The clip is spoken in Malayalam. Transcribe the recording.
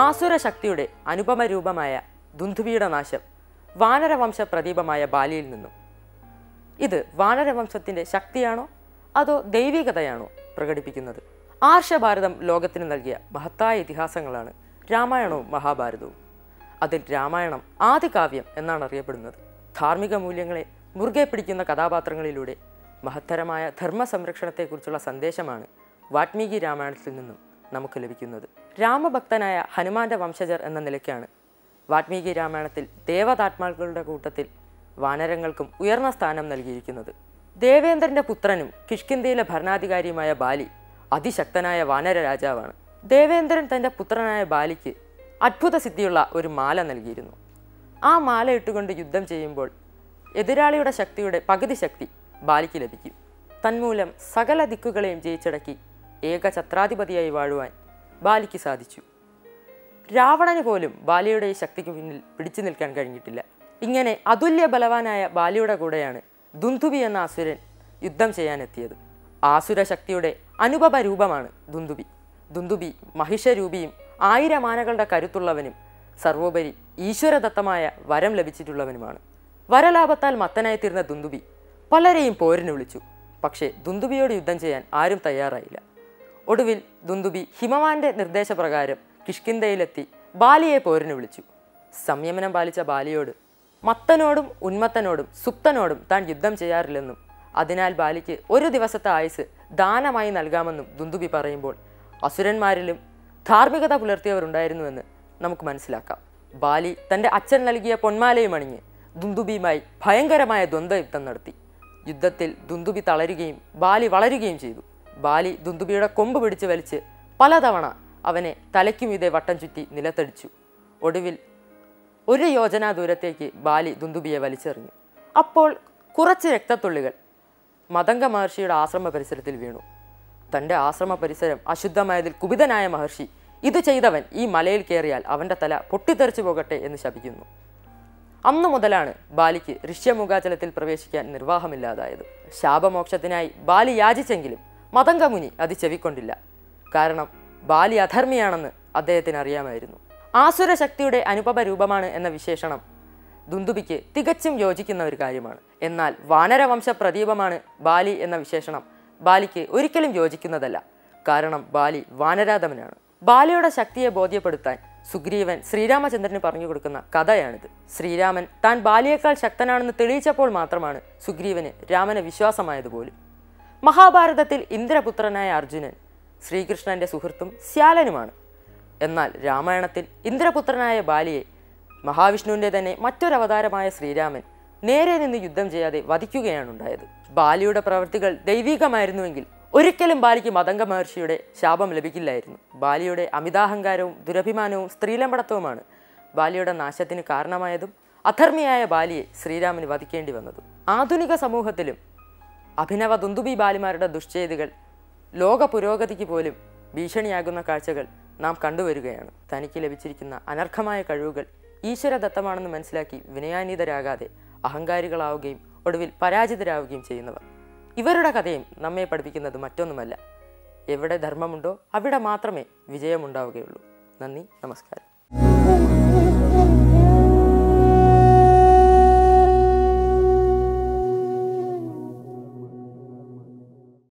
ആസുര ശക്തിയുടെ അനുപമ രൂപമായ ദുന്ധുവിയുടെ നാശം വാനരവംശ പ്രദീപമായ ബാലിയിൽ നിന്നും ഇത് വാനരവംശത്തിൻ്റെ ശക്തിയാണോ അതോ ദൈവികതയാണോ പ്രകടിപ്പിക്കുന്നത് ആർഷഭാരതം ലോകത്തിന് നൽകിയ മഹത്തായ ഇതിഹാസങ്ങളാണ് രാമായണവും മഹാഭാരതവും അതിൽ രാമായണം ആദികാവ്യം എന്നാണ് അറിയപ്പെടുന്നത് ധാർമ്മിക മൂല്യങ്ങളെ മുറുകെ പിടിക്കുന്ന കഥാപാത്രങ്ങളിലൂടെ മഹത്തരമായ ധർമ്മ സംരക്ഷണത്തെക്കുറിച്ചുള്ള സന്ദേശമാണ് വാൽമീകി രാമായണത്തിൽ നിന്നും നമുക്ക് ലഭിക്കുന്നത് രാമഭക്തനായ ഹനുമാന്റെ വംശജർ എന്ന നിലയ്ക്കാണ് വാൽമീകി രാമായണത്തിൽ ദേവതാത്മാക്കളുടെ കൂട്ടത്തിൽ വാനരങ്ങൾക്കും ഉയർന്ന സ്ഥാനം നൽകിയിരിക്കുന്നത് ദേവേന്ദ്രന്റെ പുത്രനും കിഷ്കിന്ദയിലെ ഭരണാധികാരിയുമായ ബാലി അതിശക്തനായ വാനര രാജാവാണ് ദേവേന്ദ്രൻ തൻ്റെ പുത്രനായ ബാലിക്ക് അത്ഭുത സിദ്ധിയുള്ള ഒരു മാല നൽകിയിരുന്നു ആ മാല ഇട്ടുകൊണ്ട് യുദ്ധം ചെയ്യുമ്പോൾ എതിരാളിയുടെ ശക്തിയുടെ പകുതി ശക്തി ബാലിക്ക് ലഭിക്കും തന്മൂലം സകല ദിക്കുകളെയും ജയിച്ചടക്കി ഏക ഛത്രാധിപതിയായി വാഴുവാൻ ബാലിക്ക് സാധിച്ചു രാവണന് പോലും ബാലിയുടെ ഈ ശക്തിക്ക് പിന്നിൽ പിടിച്ചു നിൽക്കാൻ കഴിഞ്ഞിട്ടില്ല ഇങ്ങനെ അതുല്യ ബലവാനായ ബാലിയുടെ കൂടെയാണ് ദുന്ദുബി എന്ന അസുരൻ യുദ്ധം ചെയ്യാനെത്തിയത് ആസുര ശക്തിയുടെ അനുപമ രൂപമാണ് ദുന്ദുബി ദുന്ദുബി മഹിഷരൂപിയും ആയിരം ആനകളുടെ കരുത്തുള്ളവനും സർവോപരി ഈശ്വരദത്തമായ വരം ലഭിച്ചിട്ടുള്ളവനുമാണ് വരലാഭത്താൽ മത്തനായി തീർന്ന ദുന്ദുബി പലരെയും പോരിന് വിളിച്ചു പക്ഷേ ദുന്ദുബിയോട് യുദ്ധം ചെയ്യാൻ ആരും തയ്യാറായില്ല ഒടുവിൽ ദുന്ദുബി ഹിമവാന്റെ നിർദ്ദേശപ്രകാരം കിഷ്കിന്തയിലെത്തി ബാലിയെ പോരിന് വിളിച്ചു സംയമനം പാലിച്ച ബാലിയോട് മത്തനോടും ഉന്മത്തനോടും സുപ്തനോടും താൻ യുദ്ധം ചെയ്യാറില്ലെന്നും അതിനാൽ ബാലിക്ക് ഒരു ദിവസത്തെ ആയുസ് ദാനമായി നൽകാമെന്നും ദുന്ദുബി പറയുമ്പോൾ അസുരന്മാരിലും ധാർമ്മികത പുലർത്തിയവരുണ്ടായിരുന്നുവെന്ന് നമുക്ക് മനസ്സിലാക്കാം ബാലി തൻ്റെ അച്ഛൻ നൽകിയ പൊന്മാലയും അണിഞ്ഞ് ദുന്ദുബിയുമായി ഭയങ്കരമായ ദ്വന്ദ്വയുദ്ധം നടത്തി യുദ്ധത്തിൽ ദുന്ദുബി തളരുകയും ബാലി വളരുകയും ചെയ്തു ബാലി ദുന്ദുബിയുടെ കൊമ്പ് പിടിച്ച് വലിച്ച് പലതവണ അവനെ തലയ്ക്കുമീതെ വട്ടം ചുറ്റി നിലത്തടിച്ചു ഒടുവിൽ ഒരു യോജന ദൂരത്തേക്ക് ബാലി ദുന്ദുബിയെ വലിച്ചെറിഞ്ഞു അപ്പോൾ കുറച്ച് രക്തത്തുള്ളികൾ മതംഗ മഹർഷിയുടെ ആശ്രമ പരിസരത്തിൽ വീണു തൻ്റെ ആശ്രമ പരിസരം അശുദ്ധമായതിൽ കുപിതനായ മഹർഷി ഇത് ചെയ്തവൻ ഈ മലയിൽ കയറിയാൽ അവൻ്റെ തല പൊട്ടിത്തെറിച്ചു പോകട്ടെ എന്ന് ശപിക്കുന്നു അന്നു മുതലാണ് ബാലിക്ക് ഋഷ്യമുഖാചലത്തിൽ പ്രവേശിക്കാൻ നിർവാഹമില്ലാതായത് ശാപമോക്ഷത്തിനായി ബാലി യാചിച്ചെങ്കിലും മതംഗമുനി അത് ചെവിക്കൊണ്ടില്ല കാരണം ബാലി അധർമ്മിയാണെന്ന് അദ്ദേഹത്തിന് അറിയാമായിരുന്നു ആസുര ശക്തിയുടെ അനുപമ രൂപമാണ് എന്ന വിശേഷണം ദുന്ദുബിക്ക് തികച്ചും യോജിക്കുന്ന ഒരു കാര്യമാണ് എന്നാൽ വാനരവംശ പ്രദീപമാണ് ബാലി എന്ന വിശേഷണം ബാലിക്ക് ഒരിക്കലും യോജിക്കുന്നതല്ല കാരണം ബാലി വാനരാധമനാണ് ബാലിയുടെ ശക്തിയെ ബോധ്യപ്പെടുത്താൻ സുഗ്രീവൻ ശ്രീരാമചന്ദ്രന് പറഞ്ഞു കൊടുക്കുന്ന കഥയാണിത് ശ്രീരാമൻ താൻ ബാലിയേക്കാൾ ശക്തനാണെന്ന് തെളിയിച്ചപ്പോൾ മാത്രമാണ് സുഗ്രീവന് രാമന് വിശ്വാസമായതുപോലും മഹാഭാരതത്തിൽ ഇന്ദ്രപുത്രനായ അർജുനൻ ശ്രീകൃഷ്ണന്റെ സുഹൃത്തും ശ്യാലനുമാണ് എന്നാൽ രാമായണത്തിൽ ഇന്ദ്രപുത്രനായ ബാലിയെ മഹാവിഷ്ണുവിൻ്റെ തന്നെ മറ്റൊരവതാരമായ ശ്രീരാമൻ നേരെ നിന്ന് യുദ്ധം ചെയ്യാതെ വധിക്കുകയാണ് ഉണ്ടായത് ബാലിയുടെ പ്രവൃത്തികൾ ദൈവികമായിരുന്നുവെങ്കിൽ ഒരിക്കലും ബാലിക്ക് മതംഗ മഹർഷിയുടെ ശാപം ലഭിക്കില്ലായിരുന്നു ബാലിയുടെ അമിതാഹങ്കാരവും ദുരഭിമാനവും സ്ത്രീലമ്പടത്വവുമാണ് ബാലിയുടെ നാശത്തിന് കാരണമായതും അധർമ്മിയായ ബാലിയെ ശ്രീരാമന് വധിക്കേണ്ടി വന്നതും ആധുനിക സമൂഹത്തിലും അഭിനവ ദുന്ദുബി ബാലിമാരുടെ ദുഷ്ചെയ്തികൾ ലോക പുരോഗതിക്ക് പോലും ഭീഷണിയാകുന്ന കാഴ്ചകൾ നാം കണ്ടുവരികയാണ് തനിക്ക് ലഭിച്ചിരിക്കുന്ന അനർഹമായ കഴിവുകൾ ഈശ്വരദത്തമാണെന്ന് മനസ്സിലാക്കി വിനയാനീതരാകാതെ അഹങ്കാരികളാവുകയും ഒടുവിൽ പരാജിതരാവുകയും ചെയ്യുന്നവർ ഇവരുടെ കഥയും നമ്മെ പഠിപ്പിക്കുന്നത് മറ്റൊന്നുമല്ല എവിടെ ധർമ്മമുണ്ടോ അവിടെ മാത്രമേ വിജയമുണ്ടാവുകയുള്ളൂ നന്ദി നമസ്കാരം